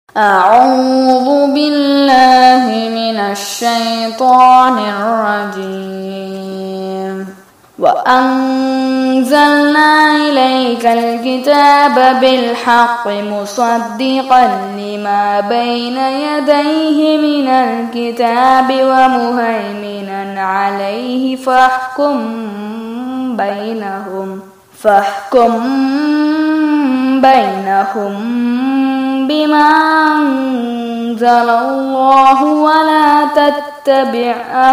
أعوذ بالله من الشيطان الرجيم وأنزلنا إليك الكتاب بالحق مصدقا لما بين يديه من الكتاب ومهيمنا عليه فاحكم بينهم فاحكم بينهم بما أنزل الله ولا تتبع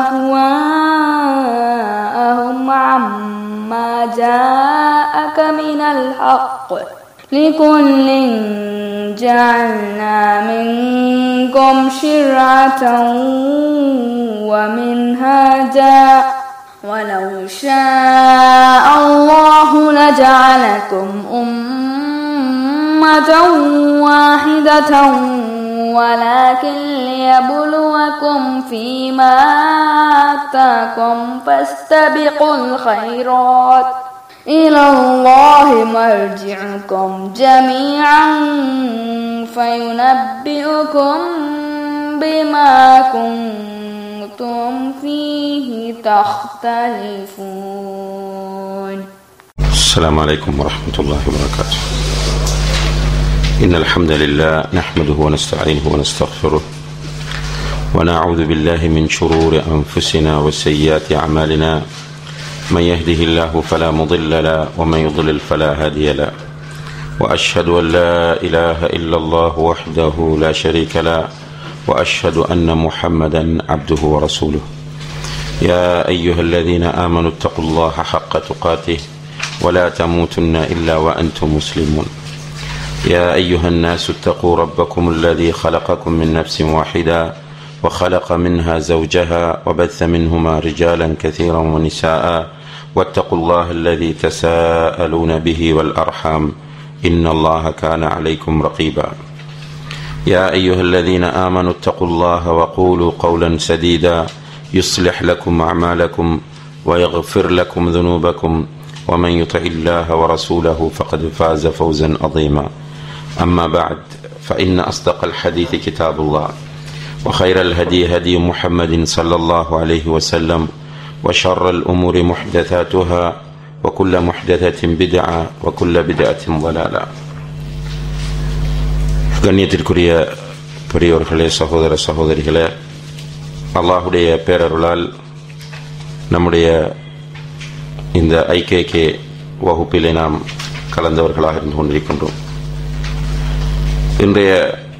أهواءهم عما جاءك من الحق لكل جعلنا منكم شرعة ومنهاجا ولو شاء الله لجعلكم أمة واحدة ولكن ليبلوكم فيما آتاكم فاستبقوا الخيرات إلى الله مرجعكم جميعا فينبئكم بما كنتم فيه تختلفون السلام عليكم ورحمة الله وبركاته إن الحمد لله نحمده ونستعينه ونستغفره ونعوذ بالله من شرور أنفسنا وسيئات أعمالنا من يهده الله فلا مضل له ومن يضلل فلا هادي له وأشهد أن لا إله إلا الله وحده لا شريك له وأشهد أن محمدا عبده ورسوله يا أيها الذين آمنوا اتقوا الله حق تقاته ولا تموتن إلا وأنتم مسلمون يا أيها الناس اتقوا ربكم الذي خلقكم من نفس واحدة وخلق منها زوجها وبث منهما رجالا كثيرا ونساء واتقوا الله الذي تساءلون به والأرحام إن الله كان عليكم رقيبا يا أيها الذين آمنوا اتقوا الله وقولوا قولا سديدا يصلح لكم أعمالكم ويغفر لكم ذنوبكم ومن يطع الله ورسوله فقد فاز فوزا عظيما أما بعد فإن أصدق الحديث كتاب الله وخير الهدي هدي محمد صلى الله عليه وسلم وشر الأمور محدثاتها وكل محدثة بدعة وكل بدعة ضلالة கண்ணியத்திற்குரிய பெரியோர்களே சகோதர சகோதரிகளே அல்லாஹுடைய பேரருளால் நம்முடைய இந்த ஐகேகே வகுப்பிலே நாம் கலந்தவர்களாக இருந்து கொண்டிருக்கின்றோம் இன்றைய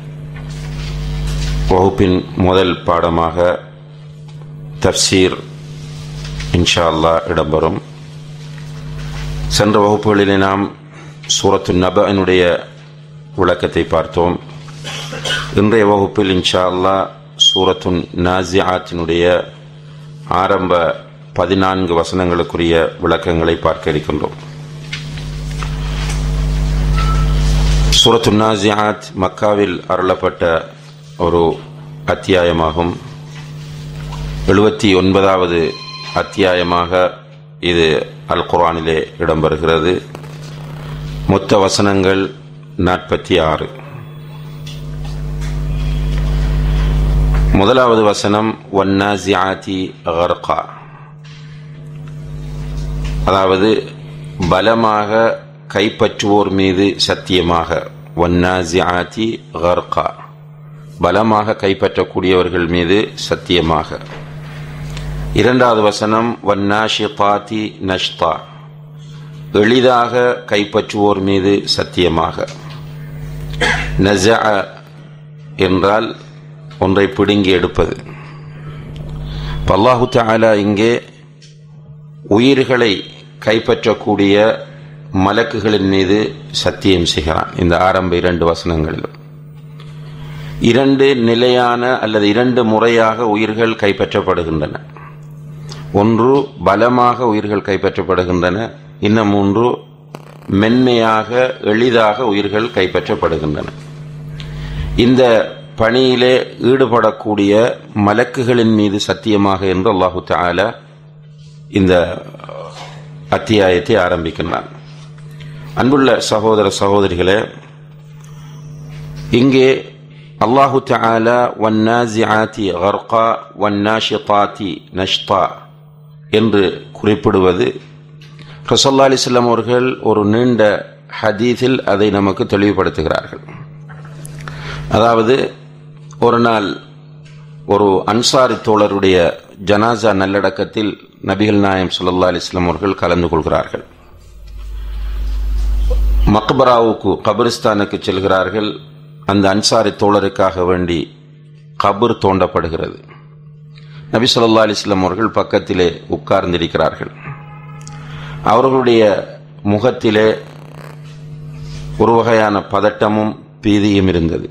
வகுப்பின் முதல் பாடமாக தப்சீர் இன்ஷா அல்லா இடம்பெறும் சென்ற வகுப்புகளிலே நாம் சூரத்து நபனுடைய விளக்கத்தை பார்த்தோம் இன்றைய வகுப்பில் இன்ஷா அல்லா சூரத்துன் நாசியாத்தினுடைய ஆரம்ப பதினான்கு வசனங்களுக்குரிய விளக்கங்களை பார்க்க இருக்கின்றோம் சூரத்து நாசியாத் மக்காவில் அருளப்பட்ட ஒரு அத்தியாயமாகும் எழுபத்தி ஒன்பதாவது அத்தியாயமாக இது அல் குரானிலே இடம்பெறுகிறது மொத்த வசனங்கள் நாற்பத்தி ஆறு முதலாவது வசனம் ஒன்னாசியாத்தி அகர்கா அதாவது பலமாக கைப்பற்றுவோர் மீது சத்தியமாக ஒன்னாசியாத்தி கர்கா பலமாக கைப்பற்றக்கூடியவர்கள் மீது சத்தியமாக இரண்டாவது வசனம் வன்னாஷிபாத்தி நஷ்தா எளிதாக கைப்பற்றுவோர் மீது சத்தியமாக நஜ என்றால் ஒன்றை பிடுங்கி எடுப்பது அல்லாஹு தாலா இங்கே உயிர்களை கைப்பற்றக்கூடிய மலக்குகளின் மீது சத்தியம் செய்கிறான் இந்த ஆரம்ப இரண்டு வசனங்களிலும் இரண்டு நிலையான அல்லது இரண்டு முறையாக உயிர்கள் கைப்பற்றப்படுகின்றன ஒன்று பலமாக உயிர்கள் கைப்பற்றப்படுகின்றன இன்னும் மூன்று மென்மையாக எளிதாக உயிர்கள் கைப்பற்றப்படுகின்றன இந்த பணியிலே ஈடுபடக்கூடிய மலக்குகளின் மீது சத்தியமாக என்று அல்லாஹு தாலா இந்த அத்தியாயத்தை ஆரம்பிக்கின்றான் அன்புள்ள சகோதர சகோதரிகளே இங்கே அல்லாஹு தஆலா வன்னாசிஆத்தி கர்கா வன்னாஷிதாத்தி நஷ்தா என்று குறிப்பிடுவது ரசல்லா அலிஸ்லாம் அவர்கள் ஒரு நீண்ட ஹதீஸில் அதை நமக்கு தெளிவுபடுத்துகிறார்கள் அதாவது ஒரு நாள் ஒரு அன்சாரி தோழருடைய ஜனாசா நல்லடக்கத்தில் நபிகள் நாயம் ஸல்லல்லாஹு அலைஹி வஸல்லம் அவர்கள் கலந்து கொள்கிறார்கள் மக்பராவுக்கு கபிரிஸ்தானுக்கு செல்கிறார்கள் அந்த அன்சாரி தோழருக்காக வேண்டி கபர் தோண்டப்படுகிறது நபி ஸல்லல்லாஹு அலைஹி வஸல்லம் அவர்கள் பக்கத்திலே உட்கார்ந்திருக்கிறார்கள் அவர்களுடைய முகத்திலே ஒரு வகையான பதட்டமும் பீதியும் இருந்தது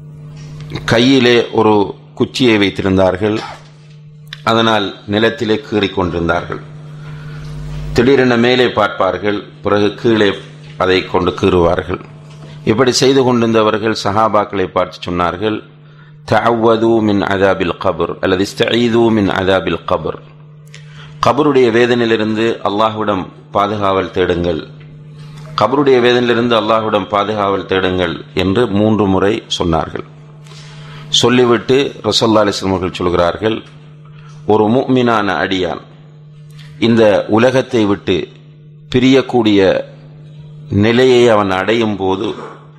கையிலே ஒரு குச்சியை வைத்திருந்தார்கள் அதனால் நிலத்திலே கீறிக் கொண்டிருந்தார்கள் திடீரென மேலே பார்ப்பார்கள் பிறகு கீழே அதை கொண்டு கீறுவார்கள் இப்படி செய்து கொண்டிருந்தவர்கள் சஹாபாக்களை பார்த்து சொன்னார்கள் தஅவது மின் அதாபில் கபர் அல்லது இஸ்தஈது மின் அதாபில் கபர் கபருடைய வேதனையிலிருந்து அல்லாஹ்விடம் பாதுகாவல் தேடுங்கள் கபருடைய வேதனையிலிருந்து அல்லாஹ்விடம் பாதுகாவல் தேடுங்கள் என்று மூன்று முறை சொன்னார்கள் சொல்லிவிட்டு ரசல்லா அலிஸ்லாம் அவர்கள் சொல்கிறார்கள் ஒரு முக்மினான அடியான் இந்த உலகத்தை விட்டு பிரியக்கூடிய நிலையை அவன் அடையும் போது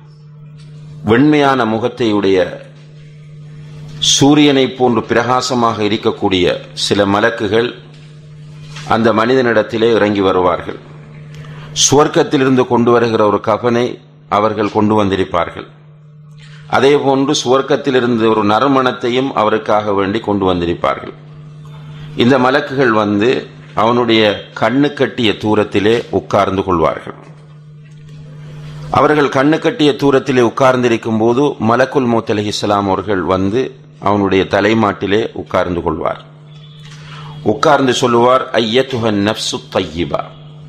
வெண்மையான முகத்தையுடைய சூரியனைப் போன்று பிரகாசமாக இருக்கக்கூடிய சில மலக்குகள் அந்த மனிதனிடத்திலே இறங்கி வருவார்கள் சுவர்க்கத்திலிருந்து கொண்டு வருகிற ஒரு கபனை அவர்கள் கொண்டு வந்திருப்பார்கள் அதே போன்று சுவர்க்கத்திலிருந்து ஒரு நறுமணத்தையும் அவருக்காக வேண்டி கொண்டு வந்திருப்பார்கள் இந்த மலக்குகள் வந்து அவனுடைய கண்ணு கட்டிய தூரத்திலே உட்கார்ந்து கொள்வார்கள் அவர்கள் கண்ணு கட்டிய தூரத்திலே உட்கார்ந்திருக்கும் போது மலக்குல் மூத் அலி இஸ்லாம் அவர்கள் வந்து அவனுடைய தலைமாட்டிலே உட்கார்ந்து கொள்வார் உட்கார்ந்து சொல்லுவார் ஐயத்துஹன் நப்சு தையிபா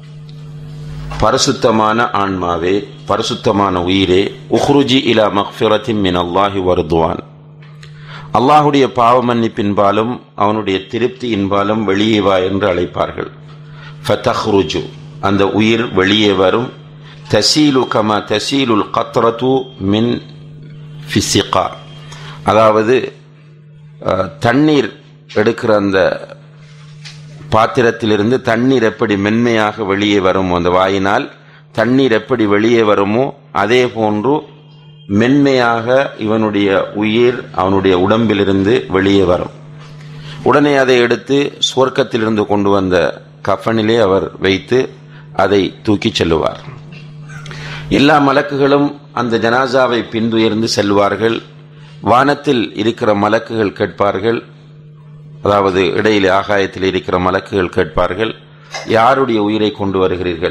பரிசுத்தமான ஆன்மாவே பரிசுத்தமான உயிரே உஹ்ருஜி இலா மக்ஃபிரத்தின் மின் அல்லாஹி வருதுவான் அல்லாஹுடைய பாவ மன்னிப்பின்பாலும் அவனுடைய திருப்தியின்பாலும் வெளியே வா என்று அழைப்பார்கள் ஃபதஹ்ருஜு அந்த உயிர் வெளியே வரும் தசீலு கமா தசீலுல் கத்ரது மின் ஃபிசிகா அதாவது அஹ், தண்ணீர் எடுக்கிற அந்த பாத்திரத்திலிருந்து தண்ணீர் எப்படி மென்மையாக வெளியே வருமோ அந்த வாயினால் தண்ணீர் எப்படி வெளியே வருமோ அதே போன்று மென்மையாக இவனுடைய உயிர் அவனுடைய உடம்பிலிருந்து வெளியே வரும் உடனே அதை எடுத்து சுவர்க்கத்திலிருந்து கொண்டு வந்த கஃனிலே அவர் வைத்து அதை தூக்கிச் செல்லுவார் எல்லா மலக்குகளும் அந்த ஜனாசாவை பின்துயர்ந்து செல்வார்கள் வானத்தில் இருக்கிற மலக்குகள் கேட்பார்கள் அதாவது இடையிலே ஆகாயத்தில் இருக்கிற மலக்குகள் கேட்பார்கள் யாருடைய உயிரை கொண்டு வருகிறீர்கள்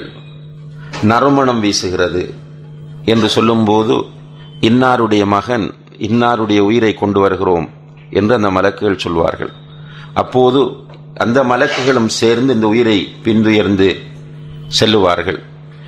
நறுமணம் வீசுகிறது என்று சொல்லும்போது இன்னாருடைய மகன் இன்னாருடைய உயிரை கொண்டு வருகிறோம் என்று அந்த மலக்குகள் சொல்வார்கள் அப்போது அந்த மலக்குகளும் சேர்ந்து இந்த உயிரை பின்துயர்ந்து செல்லுவார்கள்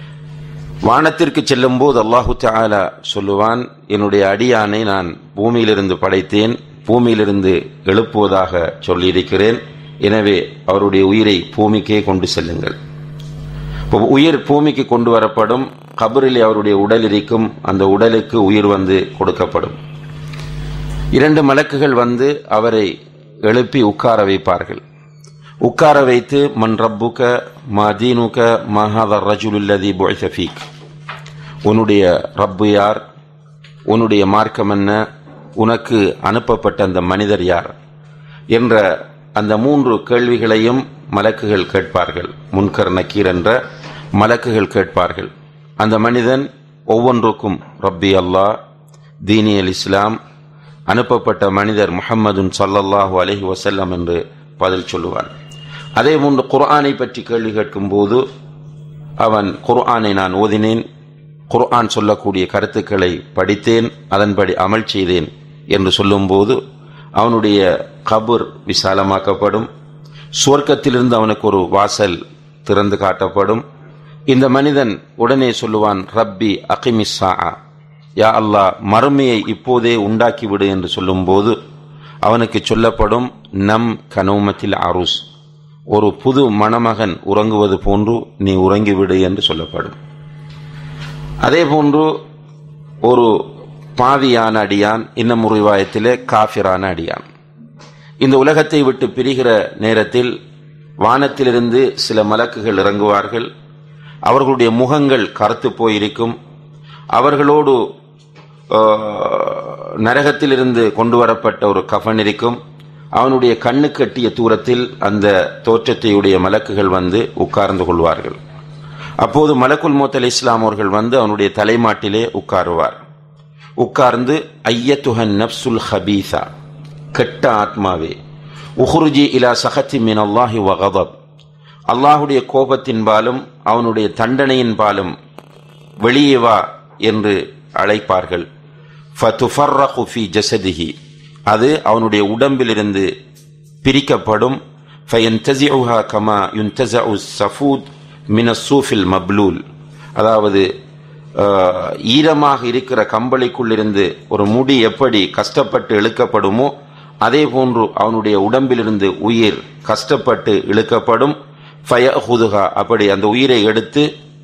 வானத்திற்கு செல்லும் போது அல்லாஹு தஆலா சொல்லுவான் என்னுடைய அடியானை நான் பூமியிலிருந்து படைத்தேன் பூமியிலிருந்து எழுப்புவதாக சொல்லியிருக்கிறேன் எனவே அவருடைய உயிரை பூமிக்கே கொண்டு செல்லுங்கள் இப்போ உயிர் பூமிக்கு கொண்டு வரப்படும் கபரிலே அவருடைய உடல் இருக்கும் அந்த உடலுக்கு உயிர் வந்து கொடுக்கப்படும் இரண்டு மலக்குகள் வந்து அவரை எழுப்பி உட்கார வைப்பார்கள் உட்கார வைத்து மன் ரப்புக மா தீனுக மஹாத ரஜுலுல்லதி ஃபீக் உன்னுடைய ரப்பு யார் உன்னுடைய மார்க்கம் என்ன உனக்கு அனுப்பப்பட்ட அந்த மனிதர் யார் என்ற அந்த மூன்று கேள்விகளையும் மலக்குகள் கேட்பார்கள் முன்கர் நக்கீர் என்ற மலக்குகள் கேட்பார்கள் அந்த மனிதன் ஒவ்வொன்றுக்கும் ரப்பி அல்லாஹ் தீனி அல் இஸ்லாம் அனுப்பப்பட்ட மனிதர் முஹம்மதுன் ஸல்லல்லாஹு அலைஹி வஸல்லம் என்று பதில் சொல்லுவான் அதே போன்று குர்ஆனை பற்றி கேள்வி கேட்கும்போது அவன் குர்ஆனை நான் ஓதினேன் குர்ஆன் சொல்லக்கூடிய கருத்துக்களை படித்தேன் அதன்படி அமல் செய்தேன் என்று சொல்லும்போது அவனுடைய கபர் விசாலமாக்கப்படும் சுவர்க்கத்திலிருந்து அவனுக்கு ஒரு வாசல் திறந்து காட்டப்படும் இந்த மனிதன் உடனே சொல்லுவான் ரப்பி அகிமிஸ்ஸா யா அல்லாஹ் மறுமையை இப்போதே உண்டாக்கிவிடு என்று சொல்லும்போது அவனுக்கு சொல்லப்படும் நம் கனௌமத்தில் அரூஸ் ஒரு புது மணமகன் உறங்குவது போன்று நீ உறங்கிவிடு என்று சொல்லப்படும் அதே போன்று ஒரு பாவியான அடியான் இன்னும் ஒரு ரிவாயத்திலே காஃபிரான அடியான் இந்த உலகத்தை விட்டு பிரிகிற நேரத்தில் வானத்திலிருந்து சில மலக்குகள் இறங்குவார்கள் அவர்களுடைய முகங்கள் கருத்து போயிருக்கும் அவர்களோடு ஆஹ், நரகத்திலிருந்து கொண்டு வரப்பட்ட ஒரு கஃன் இருக்கும் அவனுடைய கண்ணு கட்டிய தூரத்தில் அந்த தோற்றத்தையுடைய மலக்குகள் வந்து உட்கார்ந்து கொள்வார்கள் அப்போது மலக்குல் மோத்தல் இஸ்லாம் அவர்கள் வந்து அவனுடைய தலைமாட்டிலே உட்காருவார் உட்கார்ந்து ஐயத்துஹன் நப்சுல் ஹபீசா கெட்ட ஆத்மாவே உஹுருஜி இலா சஹத்தி மின் அல்லாஹி வகதப் அல்லாஹுடைய கோபத்தின்பாலும் அவனுடைய தண்டனையின்பாலும் வெளியே வா என்று அழைப்பார்கள் ஃபதுஃபர்ரகு ஃபி ஜஸதிஹி அது அவனுடைய உடம்பிலிருந்து பிரிக்கப்படும் ஃபயன்தஸிஉஹா கமா யுன்தஸஉ ஸஃபூத் மின ஸூஃபில் மப்லூல் அதாவது ஆஹ், ஈரமாக இருக்கிற கம்பளிக்குள்ளிருந்து ஒரு முடி எப்படி கஷ்டப்பட்டு இழுக்கப்படுமோ அதே போன்று அவனுடைய உடம்பிலிருந்து உயிர் கஷ்டப்பட்டு இழுக்கப்படும் ஃபயஹுதுஹா அப்படி அந்த உயிரை எடுத்து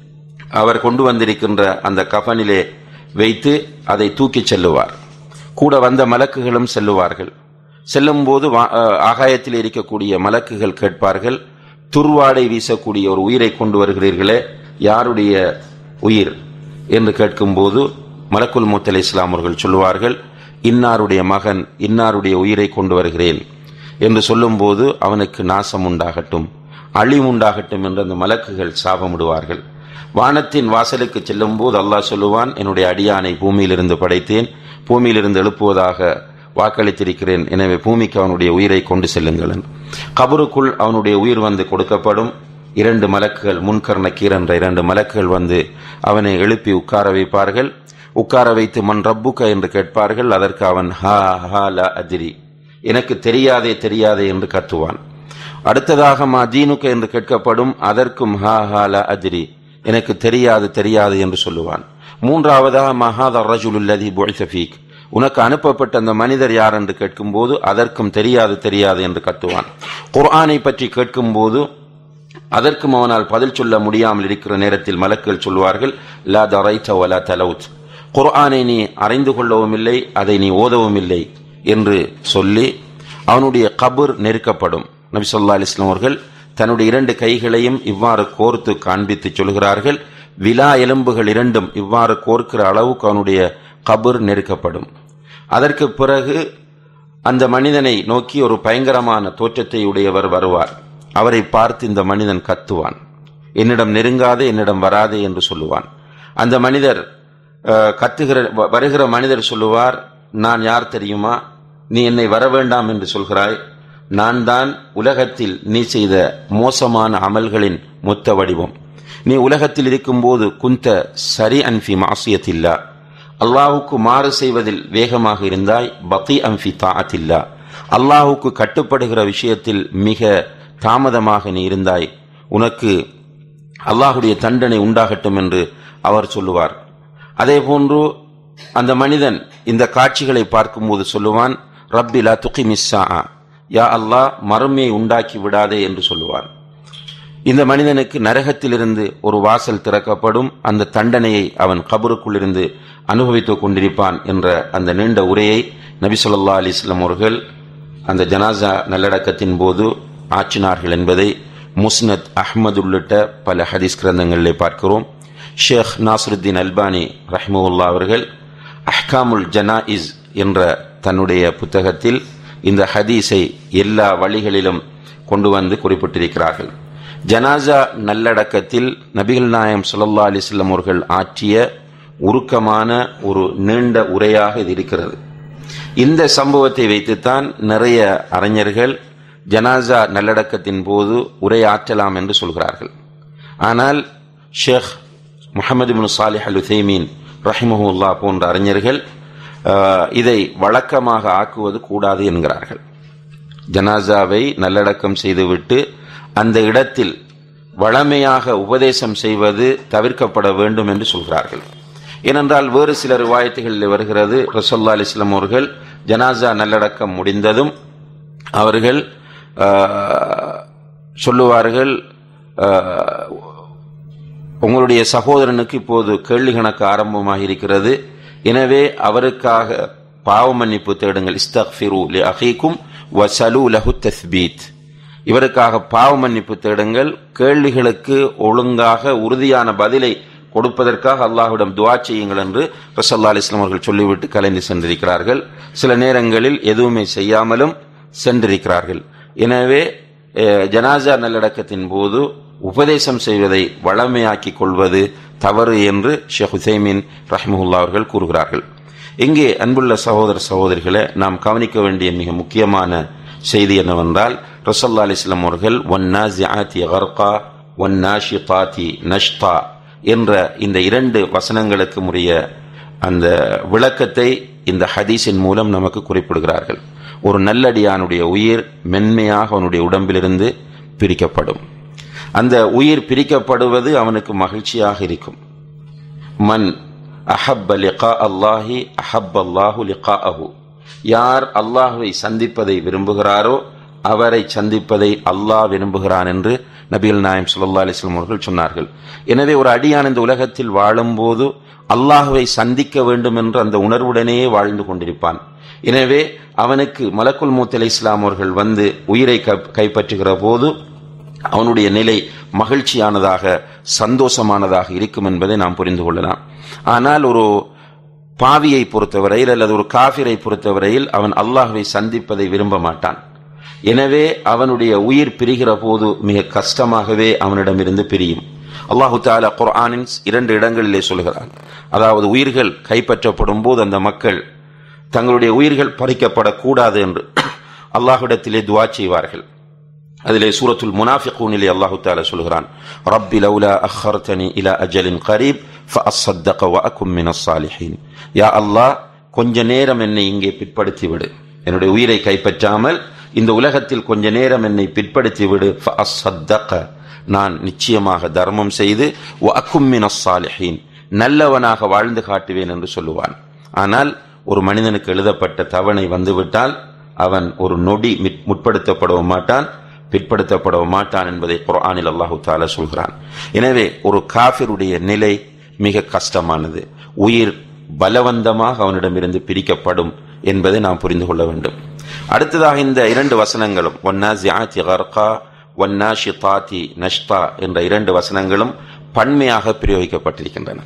அவர் கொண்டு வந்திருக்கின்ற அந்த கஃனிலே வைத்து அதை தூக்கிச் செல்லுவார் கூட வந்த மலக்குகளும் செல்லுவார்கள் செல்லும்போது வா- அஹ், ஆகாயத்தில் இருக்கக்கூடிய மலக்குகள் கேட்பார்கள் துர்வாடை வீசக்கூடிய ஒரு உயிரை கொண்டு வருகிறீர்களே யாருடைய உயிர் என்று கேட்கும்போது மலக்குல் முத்தலை இஸ்லாம் அவர்கள் சொல்லுவார்கள் இன்னாருடைய மகன் இன்னாருடைய உயிரை கொண்டு வருகிறேன் என்று சொல்லும்போது அவனுக்கு நாசம் உண்டாகட்டும் அழிவுண்டாகட்டும் என்று அந்த மலக்குகள் சாபமிடுவார்கள் வானத்தின் வாசலுக்கு செல்லும் போது அல்லாஹ் சொல்லுவான் என்னுடைய அடியானை பூமியிலிருந்து படைத்தேன் பூமியிலிருந்து எழுப்புவதாக வாக்களித்திருக்கிறேன் எனவே பூமிக்கு அவனுடைய உயிரை கொண்டு செல்லுங்கள் என்று. கபருக்குள் அவனுடைய உயிர் வந்து கொடுக்கப்படும் இரண்டு மலக்குகள் முன்கர் நக்கீர் என்ற இரண்டு மலக்குகள் வந்து அவனை எழுப்பி உட்கார வைப்பார்கள் உட்கார வைத்து மண் ரப்புக்க என்று கேட்பார்கள் அதற்கு அவன் ஹா ஹா லா அதிரி எனக்கு தெரியாதே தெரியாதே என்று கத்துவான் அடுத்ததாக மா தீனுக்க என்று கேட்கப்படும் அதற்கும் ஹா ஹா லா அதிரி எனக்கு தெரியாது தெரியாது என்று சொல்லுவான் மூன்றாவதாக மஹாத ரஜுலுல்லதி ஃபீக் உனக்கு அனுப்பப்பட்ட அந்த மனிதர் யார் என்று கேட்கும்போது அதற்கும் தெரியாது தெரியாது என்று கத்துவான் குர்ஆனை பற்றி கேட்கும்போது அதற்கும் அவனால் பதில் சொல்ல முடியாமல் இருக்கிற நேரத்தில் மலக்குகள் சொல்வார்கள் லா தரைத்த வலா தலவுத் குர்ஆனை நீ அறிந்து கொள்ளவும் இல்லை அதை நீ ஓதவும் இல்லை என்று சொல்லி அவனுடைய கபர் நெருக்கப்படும் நபி சொல்லா அலிஸ்லாம் அவர்கள் தன்னுடைய இரண்டு கைகளையும் இவ்வாறு கோர்த்து காண்பித்து சொல்கிறார்கள் விலா எலும்புகள் இரண்டும் இவ்வாறு கோர்க்கிற அளவுக்கு அவனுடைய கபர் நெருக்கப்படும் அதற்கு பிறகு அந்த மனிதனை நோக்கி ஒரு பயங்கரமான தோற்றத்தை உடையவர் வருவார் அவரை பார்த்து இந்த மனிதன் கத்துவான் என்னிடம் நெருங்காதே என்னிடம் வராதே என்று சொல்லுவான் அந்த மனிதர் அஹ், கத்துகிற வ- வருகிற மனிதர் சொல்லுவார் நான் யார் தெரியுமா நீ என்னை வர வேண்டாம் என்று சொல்கிறாய் நான் தான் உலகத்தில் நீ செய்த மோசமான அமல்களின் மொத்த வடிவம் நீ உலகத்தில் இருக்கும்போது குந்த சரி அன்ஃபி மாசியத்தில்லா அல்லாஹுக்கு மாறு செய்வதில் வேகமாக இருந்தாய் பத்தி அன்ஃபி தாஅத்தில்லா அல்லாஹுக்கு கட்டுப்படுகிற விஷயத்தில் மிக தாமதமாக நீ இருந்தாய் உனக்கு அல்லாஹுடைய தண்டனை உண்டாகட்டும் என்று அவர் சொல்லுவார் அதே போன்று அந்த மனிதன் இந்த காட்சிகளை பார்க்கும்போது சொல்லுவான் ரப்பிலா துகி மிஸ்ஸா யா அல்லாஹ் மறுமையை உண்டாக்கி விடாதே என்று சொல்லுவான் இந்த மனிதனுக்கு நரகத்திலிருந்து ஒரு வாசல் திறக்கப்படும் அந்த தண்டனையை அவன் கபருக்குள்ளிருந்து அனுபவித்துக் கொண்டிருப்பான் என்ற அந்த நீண்ட உரையை நபி ஸல்லல்லாஹு அலைஹி வஸல்லம் அவர்கள் அந்த ஜனாசா நல்லடக்கத்தின் போது ஆற்றினார்கள் என்பதை முஸ்னத் அஹ்மது உள்ளிட்ட பல ஹதீஸ் கிரந்தங்களிலே பார்க்கிறோம் ஷேக் நாசருத்தீன் அல்பானி ரஹ்மவுல்லா அவர்கள் அஹ்காமுல் ஜனாஇஸ் என்ற தன்னுடைய புத்தகத்தில் இந்த ஹதீஸை எல்லா வழிகளிலும் கொண்டு வந்து குறிப்பிட்டிருக்கிறார்கள் ஜனாசா நல்லடக்கத்தில் நபிகள் நாயம் ஸல்லல்லாஹு அலைஹி வஸல்லம் அவர்கள் ஆற்றிய உருக்கமான ஒரு நீண்ட உரையாக இது இருக்கிறது இந்த சம்பவத்தை வைத்துத்தான் நிறைய அறிஞர்கள் ஜனாசா நல்லடக்கத்தின் போது உரையாற்றலாம் என்று சொல்கிறார்கள் ஆனால் ஷேக் முஹம்மது பின் சாலிஹ் அல் உசைமீன் ரஹிமஹுல்லா போன்ற அறிஞர்கள் அஹ், இதை வழக்கமாக ஆக்குவது கூடாது என்கிறார்கள் ஜனாசாவை நல்லடக்கம் செய்துவிட்டு அந்த இடத்தில் வளமையாக உபதேசம் செய்வது தவிர்க்கப்பட வேண்டும் என்று சொல்கிறார்கள் ஏனென்றால் வேறு சில ரிவாயத்துகளில் வருகிறது ரசோல்லா அலிஸ்லாம் அவர்கள் ஜனாசா நல்லடக்கம் முடிந்ததும் அவர்கள் ஆஹ், சொல்லுவார்கள் ஆஹ், உங்களுடைய சகோதரனுக்கு இப்போது கேள்வி கணக்கு ஆரம்பமாக இருக்கிறது எனவே அவருக்காக பாவ மன்னிப்பு தேடுங்கள் இஸ்தக்ஃபிரு லி அஹீக்கும் வசலு லஹு தஸ்பீத் இவருக்காக பாவ மன்னிப்பு தேடுங்கள் கேள்விகளுக்கு ஒழுங்காக உறுதியான பதிலை கொடுப்பதற்காக அல்லாஹ்விடம் துவா செய்யுங்கள் என்று ரசல்லா அலிஸ்லாம் அவர்கள் சொல்லிவிட்டு கலைந்து சென்றிருக்கிறார்கள் சில நேரங்களில் எதுவுமே செய்யாமலும் சென்றிருக்கிறார்கள் எனவே அஹ், ஜனாசா நல்லடக்கத்தின் போது உபதேசம் செய்வதை வளமையாக்கிக் கொள்வது தவறு என்று ஷேக் ஹுசைமின் ரஹ்முல்லா அவர்கள் கூறுகிறார்கள் இங்கே அன்புள்ள சகோதர சகோதரிகளை நாம் கவனிக்க வேண்டிய மிக முக்கியமான செய்தி என்னவென்றால் ரசல்லா அலிஸ்லாம் அவர்கள் ஒன்னாசி கர்கா ஒன்னாஷிகாத்தி நஷ்தா என்ற இந்த இரண்டு வசனங்களுக்கு உரிய அந்த விளக்கத்தை இந்த ஹதீஸின் மூலம் நமக்கு குறிப்பிடுகிறார்கள் ஒரு நல்லடியானுடைய உயிர் மென்மையாக அவனுடைய உடம்பிலிருந்து பிரிக்கப்படும் அந்த உயிர் பிரிக்கப்படுவது அவனுக்கு மகிழ்ச்சியாக இருக்கும் மன் அஹப்ப லிகா அல்லாஹி அஹப் அல்லாஹு லிகா அஹு யார் அல்லாஹுவை சந்திப்பதை விரும்புகிறாரோ அவரை சந்திப்பதை அல்லாஹ் விரும்புகிறான் என்று நபிகள் நாயம் சுல்லா அலிஸ்லாம் அவர்கள் சொன்னார்கள் எனவே ஒரு அடியான் இந்த உலகத்தில் வாழும்போது அல்லாஹுவை சந்திக்க வேண்டும் என்ற அந்த உணர்வுடனேயே வாழ்ந்து கொண்டிருப்பான் எனவே அவனுக்கு மலக்குல் மூத் அலி இஸ்லாம் அவர்கள் வந்து உயிரை க- கைப்பற்றுகிற போது அவனுடைய நிலை மகிழ்ச்சியானதாக சந்தோஷமானதாக இருக்கும் என்பதை நாம் புரிந்து கொள்ளலாம் ஆனால் ஒரு பாவியை பொறுத்தவரையில் அல்லது ஒரு காஃபிரை பொறுத்தவரையில் அவன் அல்லாஹ்வை சந்திப்பதை விரும்ப மாட்டான் எனவே அவனுடைய உயிர் பிரிகிற போது மிக கஷ்டமாகவே அவனிடமிருந்து பிரியும் அல்லாஹு தாலா குர்ஆனின் இரண்டு இடங்களிலே சொல்கிறான் அதாவது உயிர்கள் கைப்பற்றப்படும் போது அந்த மக்கள் தங்களுடைய உயிர்கள் பறிக்கப்படக்கூடாது என்று அல்லாஹ்விடத்திலே துவா செய்வார்கள் அதிலே சூரத்துல் முனாஃபிகூனிலே அல்லாஹு தாலா சொல்கிறான் ரப்பி லவுலா அஹர்தனி இலா அஜலின் கரீப் ஃபஅஸ்ஸத்தக வஅகும் மினஸ் சாலிஹீன் யா அல்லாஹ் கொஞ்ச நேரம் என்னை இங்கே பிற்படுத்தி விடு என்னுடைய உயிரை கைப்பற்றாமல் இந்த உலகத்தில் கொஞ்ச நேரம் என்னை பிற்படுத்தி விடு ஃபஅஸ்ஸத்தக நான் நிச்சயமாக தர்மம் செய்து வஅகும் மினஸ் சாலிஹீன் நல்லவனாக வாழ்ந்து காட்டுவேன் என்று சொல்லுவான் ஆனால் ஒரு மனிதனுக்கு எழுதப்பட்ட தவணை வந்துவிட்டால் அவன் ஒரு நொடி மிட்- முற்படுத்தப்படவும் மாட்டான் பிற்படுத்தப்படவும் மாட்டான் என்பதை குர்ஆனில் அல்லாஹு தாலா சொல்கிறான் எனவே ஒரு காஃபிருடைய நிலை மிக கஷ்டமானது உயிர் பலவந்தமாக அவனிடமிருந்து பிரிக்கப்படும் என்பதை நாம் புரிந்து கொள்ள வேண்டும் அடுத்ததாக இந்த இரண்டு வசனங்களும் ஒன்னாசி கர்கா ஒன்னாஷிதாத்தி நஷ்தா என்ற இரண்டு வசனங்களும் பன்மையாக பிரயோகிக்கப்பட்டிருக்கின்றன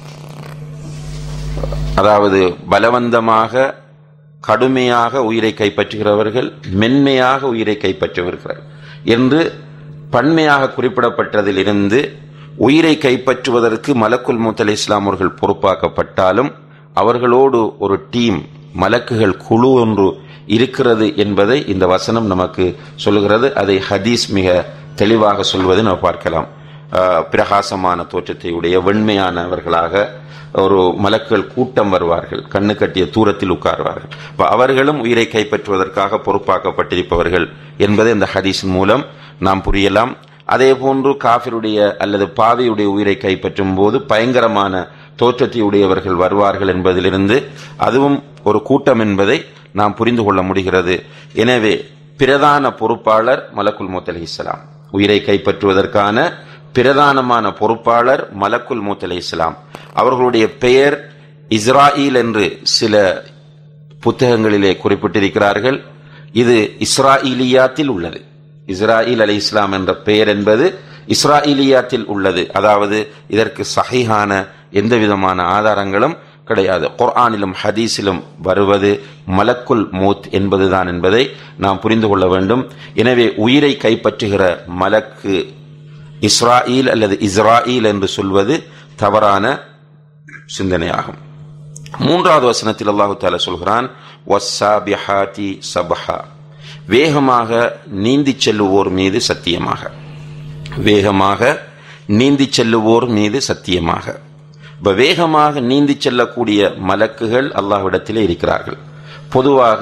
அதாவது பலவந்தமாக கடுமையாக உயிரை கைப்பற்றுகிறவர்கள் மென்மையாக உயிரை கைப்பற்றுகிறார்கள் என்று பன்மையாக குறிப்பிடப்பட்டதிலிருந்து உயிரை கைப்பற்றுவதற்கு மலக்குல் மூத் அலி இஸ்லாம் அவர்கள் பொறுப்பாக்கப்பட்டாலும் அவர்களோடு ஒரு டீம் மலக்குகள் குழு ஒன்று இருக்கிறது என்பதை இந்த வசனம் நமக்கு சொல்லுகிறது அதை ஹதீஸ் மிக தெளிவாக சொல்வதை நாம் பார்க்கலாம் ஆஹ், பிரகாசமான தோற்றத்தை உடைய வெண்மையானவர்களாக ஒரு மலக்குகள் கூட்டம் வருவார்கள் கண்ணு கட்டிய தூரத்தில் உட்காருவார்கள் அப்ப அவர்களும் உயிரை கைப்பற்றுவதற்காக பொறுப்பாக்கப்பட்டிருப்பவர்கள் என்பதை இந்த ஹதீஸின் மூலம் நாம் புரியலாம் அதே போன்று காஃபிருடைய அல்லது பாவியுடைய உயிரை கைப்பற்றும் போது பயங்கரமான தோற்றத்தை உடையவர்கள் வருவார்கள் என்பதிலிருந்து அதுவும் ஒரு கூட்டம் என்பதை நாம் புரிந்து கொள்ள முடிகிறது எனவே பிரதான பொறுப்பாளர் மலக்குல் மூத் அலைஹிஸ்ஸலாம் உயிரை கைப்பற்றுவதற்கான பிரதானமான பொறுப்பாளர் மலக்குல் மூத் அலைஹிஸ்ஸலாம் அவர்களுடைய பெயர் இஸ்ராயில் என்று சில புத்தகங்களிலே குறிப்பிட்டிருக்கிறார்கள் இது இஸ்ராயிலியாத்தில் உள்ளது இஸ்ராயில் அலி இஸ்லாம் என்ற பெயர் என்பது இஸ்ராயிலியாத்தில் உள்ளது அதாவது இதற்கு சஹீஹான எந்த விதமான ஆதாரங்களும் கிடையாது குர்ஆனிலும் ஹதீஸிலும் வருவது மலக்குல் மூத் என்பதுதான் என்பதை நாம் புரிந்து கொள்ள வேண்டும் எனவே உயிரை கைப்பற்றுகிற மலக்கு இஸ்ராயில் அல்லது இஸ்ராயில் என்று சொல்வது தவறான சிந்தனையாகும் மூன்றாவது வசனத்தில் அல்லாஹு தாலா சொல்கிறான் "வஸ்ஸாபிஹாத்தி சபஹா வேகமாக நீந்திச் செல்லுவோர் மீது சத்தியமாக வேகமாக நீந்திச் செல்லுவோர் மீது சத்தியமாக இப்ப வேகமாக நீந்திச் செல்லக்கூடிய மலக்குகள் அல்லாஹ்விடத்திலே இருக்கிறார்கள் பொதுவாக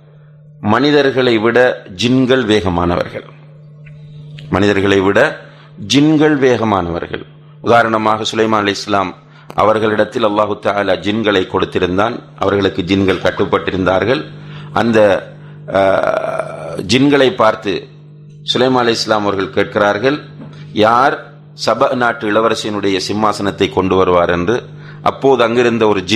மனிதர்களை விட ஜின்கள் வேகமானவர்கள் மனிதர்களை விட ஜின்கள் வேகமானவர்கள் உதாரணமாக சுலைமான் அலி இஸ்லாம் அவர்களிடத்தில் அல்லாஹு தாலா ஜின்களை கொடுத்திருந்தான் அவர்களுக்கு ஜின்கள் கட்டுப்பட்டிருந்தார்கள் அந்த ஆஹ், ஜின்களை பார்த்து சுலைமான் அலி இஸ்லாம் அவர்கள் கேட்கிறார்கள் யார் சப நாட்டு இளவரசியினுடைய சிம்மாசனத்தை கொண்டு வருவார் என்று அப்போது அங்கிருந்த ஒரு ஜின்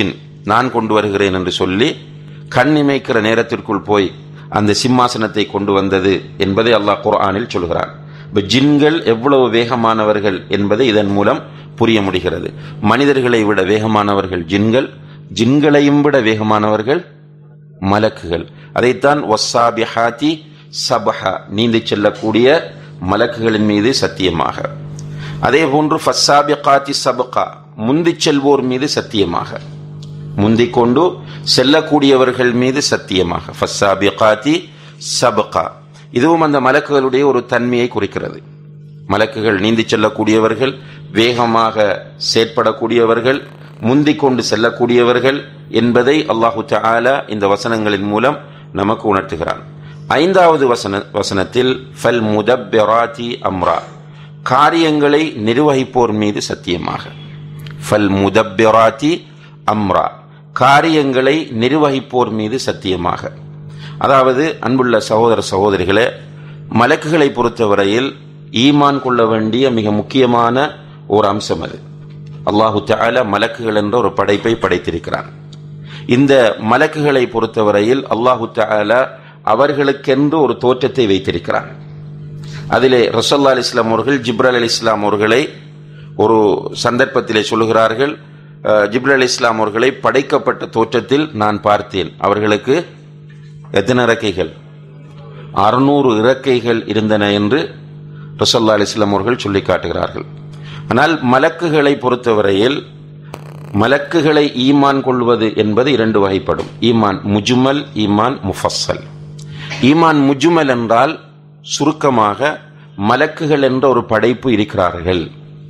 நான் கொண்டு வருகிறேன் என்று சொல்லி கண் இமைக்கிற நேரத்திற்குள் போய் அந்த சிம்மாசனத்தை கொண்டு வந்தது என்பதை அல்லாஹ் குர்ஆனில் சொல்கிறான் இப்ப ஜின்கள் எவ்வளவு வேகமானவர்கள் என்பதை இதன் மூலம் புரிய முடிகிறது மனிதர்களை விட வேகமானவர்கள் ஜின்கள் ஜின்களையும் விட வேகமானவர்கள் மலக்குகள் அதைத்தான் ஒஸ்ஸாபிஹாத்தி சபஹா நீந்தி செல்லக்கூடிய மலக்குகளின் மீது சத்தியமாக அதே போன்று ஃபஸ்ஸாபிகாத்தி சபகா முந்திச் செல்வோர் மீது சத்தியமாக முந்திக் கொண்டு செல்லக்கூடியவர்கள் மீது சத்தியமாக ஃபஸ்ஸாபிகாத்தி சபகா இதுவும் அந்த மலக்குகளுடைய ஒரு தன்மையை குறிக்கிறது மலக்குகள் நீந்தி செல்லக்கூடியவர்கள் வேகமாக செயற்படக்கூடியவர்கள் முந்திக் கொண்டு செல்லக்கூடியவர்கள் என்பதை அல்லாஹு தஆலா இந்த வசனங்களின் மூலம் நமக்கு உணர்த்துகிறான் ஐந்தாவது வசன வசனத்தில் ஃபல் முதப்பிராதி அம்ரா காரியங்களை நிர்வகிப்போர் மீது சத்தியமாக ஃபல் முதப்பிராதி அம்ரா காரியங்களை நிர்வகிப்போர் மீது சத்தியமாக அதாவது அன்புள்ள சகோதர சகோதரிகளே மலக்குகளை பொறுத்தவரையில் ஈமான் கொள்ள வேண்டிய மிக முக்கியமான ஒரு அம்சம் அது அல்லாஹு தஆலா மலக்குகள் என்ற ஒரு படைப்பை படைத்திருக்கிறான் இந்த மலக்குகளை பொறுத்தவரையில் அல்லாஹு தஆலா அவர்களுக்கென்று ஒரு தோற்றத்தை வைத்திருக்கிறான் அதிலே ரசல்லா அலி இஸ்லாம் அவர்கள் ஜிப்ரல் அலி இஸ்லாம் அவர்களை ஒரு சந்தர்ப்பத்திலே சொல்லுகிறார்கள் அஹ், ஜிப்ரல் அலி இஸ்லாம் அவர்களை படைக்கப்பட்ட தோற்றத்தில் நான் பார்த்தேன் அவர்களுக்கு எத்தனை இறக்கைகள் அறுநூறு இறக்கைகள் இருந்தன என்று ரசல்லா அலி இஸ்லாம் அவர்கள் சொல்லி காட்டுகிறார்கள் ஆனால் மலக்குகளை பொறுத்தவரையில் மலக்குகளை ஈமான் கொள்வது என்பது இரண்டு வகைப்படும் ஈமான் முஜுமல் ஈமான் முஃபஸ்ஸல் ஈமான் முஜுமல் என்றால் சுருக்கமாக மலக்குகள் என்ற ஒரு படைப்பு இருக்கிறார்கள்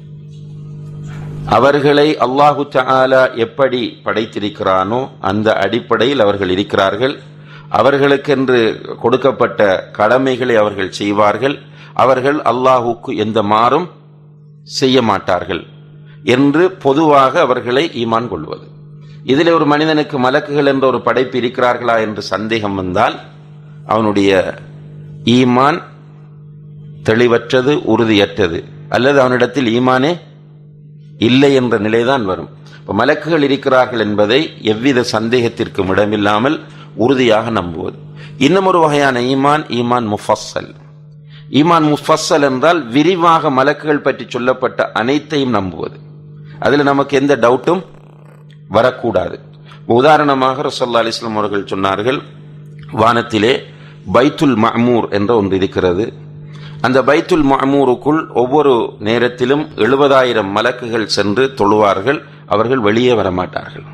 அவர்களை அல்லாஹு தஆலா எப்படி படைத்திருக்கிறானோ அந்த அடிப்படையில் அவர்கள் இருக்கிறார்கள் அவர்களுக்கென்று கொடுக்கப்பட்ட கடமைகளை அவர்கள் செய்வார்கள் அவர்கள் அல்லாஹுக்கு எந்த மாறும் செய்ய மாட்டார்கள் என்று பொதுவாக அவர்களை ஈமான் கொள்வது இதில் ஒரு மனிதனுக்கு மலக்குகள் என்ற ஒரு படைப்பு இருக்கிறார்களா என்று சந்தேகம் வந்தால் அவனுடைய ஈமான் தெளிவற்றது உறுதியற்றது அல்லது அவனிடத்தில் ஈமானே இல்லை என்ற நிலைதான் வரும் இப்ப மலக்குகள் இருக்கிறார்கள் என்பதை எவ்வித சந்தேகத்திற்கும் இடமில்லாமல் உறுதியாக நம்புவது இன்னும் ஒரு வகையான ஈமான் ஈமான் முஃபஸ்ஸல் ஈமான் முஃபஸ்ஸல் என்றால் விரிவாக மலக்குகள் பற்றி சொல்லப்பட்ட அனைத்தையும் நம்புவது அதுல நமக்கு எந்த டவுட்டும் வரக்கூடாது உதாரணமாக ரசல்லா அலிஸ்லாம் அவர்கள் சொன்னார்கள் வானத்திலே பைத்துல் மஅமூர் என்ற ஒன்று இருக்கிறது அந்த பைத்துல் மஅமூருக்குள் ஒவ்வொரு நேரத்திலும் எழுபதாயிரம் மலக்குகள் சென்று தொழுவார்கள் அவர்கள் வெளியே வரமாட்டார்கள்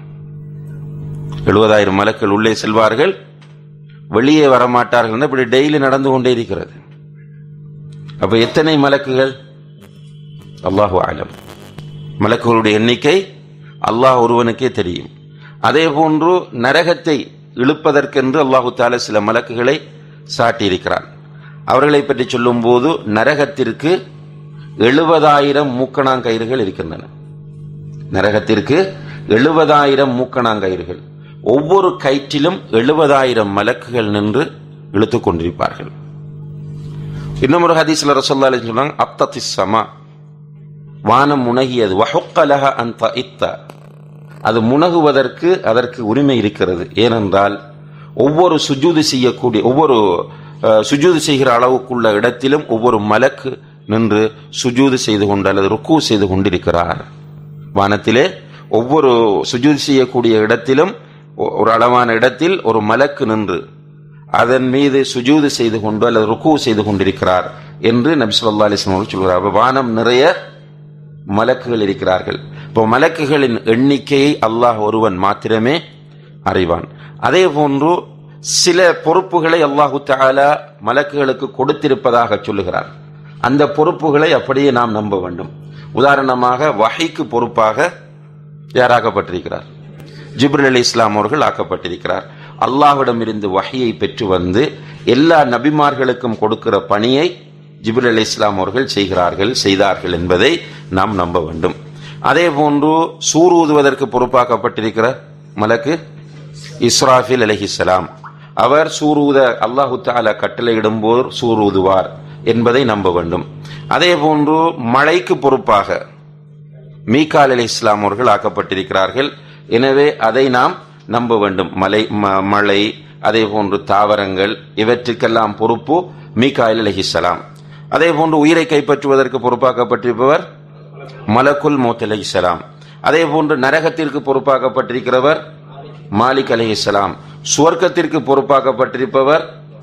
எழுபதாயிரம் மலக்குகள் உள்ளே செல்வார்கள் வெளியே வரமாட்டார்கள் இப்படி டெய்லி நடந்து கொண்டே இருக்கிறது அப்ப எத்தனை மலக்குகள் அல்லாஹு ஆலம் மலக்குகளுடைய எண்ணிக்கை அல்லாஹ் ஒருவனுக்கே தெரியும் அதே போன்று நரகத்தை இழுப்பதற்கென்று அல்லாஹு தால சில மலக்குகளை சாட்டியிருக்கிறான் அவர்களை பற்றி சொல்லும்போது நரகத்திற்கு எழுபதாயிரம் மூக்கணாங்கயிறுகள் இருக்கின்றன நரகத்திற்கு எழுபதாயிரம் மூக்கணாங்கயிறுகள் ஒவ்வொரு கயிற்றிலும் எழுபதாயிரம் மலக்குகள் நின்று இழுத்துக் கொண்டிருப்பார்கள் இன்னும் ஒரு ஹதீஸ்ல ரசல்லா அலைஹி சொன்னாங்க அப்தத்தி சமா வானம் முனகியது வஹுக்கலஹ அந்த இத்த அது முனகுவதற்கு அதற்கு உரிமை இருக்கிறது ஏனென்றால் ஒவ்வொரு சுஜூது செய்யக்கூடிய ஒவ்வொரு அஹ், சுஜூது செய்கிற அளவுக்குள்ள இடத்திலும் ஒவ்வொரு மலக்கு நின்று சுஜூது செய்து கொண்டு அல்லது ருக்கு செய்து கொண்டிருக்கிறார் வானத்திலே ஒவ்வொரு சுஜூது செய்யக்கூடிய இடத்திலும் ஒ- ஒரு அளவான இடத்தில் ஒரு மலக்கு நின்று அதன் மீது சுஜூது செய்து கொண்டு அல்லது ருக்கு செய்து கொண்டிருக்கிறார் என்று நபி சொல்லா அலிஸ்லாம் அவர்கள் சொல்கிறார் அப்ப வானம் நிறைய மலக்குகள் இருக்கிறார்கள் இப்போ மலக்குகளின் எண்ணிக்கையை அல்லாஹ் ஒருவன் மாத்திரமே அறிவான் அதே போன்று சில பொறுப்புகளை அல்லாஹு தஆலா மலக்குகளுக்கு கொடுத்திருப்பதாக சொல்லுகிறார் அந்த பொறுப்புகளை அப்படியே நாம் நம்ப வேண்டும் உதாரணமாக வஹைக்கு பொறுப்பாக யாராக்கப்பட்டிருக்கிறார் ஜிப்ரல் அலி இஸ்லாம் அவர்கள் ஆக்கப்பட்டிருக்கிறார் அல்லாஹ்விடமிருந்து வஹையை பெற்று வந்து எல்லா நபிமார்களுக்கும் கொடுக்கிற பணியை ஜிப்ரல் அலி இஸ்லாம் அவர்கள் செய்கிறார்கள் செய்தார்கள் என்பதை நாம் நம்ப வேண்டும் அதே போன்று சூர் ஊதுவதற்கு பொறுப்பாக்கப்பட்டிருக்கிற மலக்கு இஸ்ராஃபில் அலைஹிஸ்ஸலாம் அவர் சூர் ஊத அல்லாஹு தாலா கட்டளையிடும் போது சூர் ஊதுவார் என்பதை நம்ப வேண்டும் அதே போன்று மழைக்கு பொறுப்பாக மீகால் அலி இஸ்லாம் அவர்கள் ஆக்கப்பட்டிருக்கிறார்கள் எனவே அதை நாம் நம்ப வேண்டும் மலை ம- மழை அதே போன்று தாவரங்கள் இவற்றுக்கெல்லாம் பொறுப்பு மீகாயில் அலைஹிஸ்ஸலாம் அதே போன்று உயிரை கைப்பற்றுவதற்கு பொறுப்பாக்கப்பட்டிருப்பவர் மலக்குல் மௌத் அலைஹிஸ்ஸலாம் அதே போன்று நரகத்திற்கு பொறுப்பாக்கப்பட்டிருக்கிறவர் மாலிக் அலைஹிஸ்ஸலாம் சுவர்க்கத்திற்கு பொறுப்பாக்கப்பட்டிருப்பவர்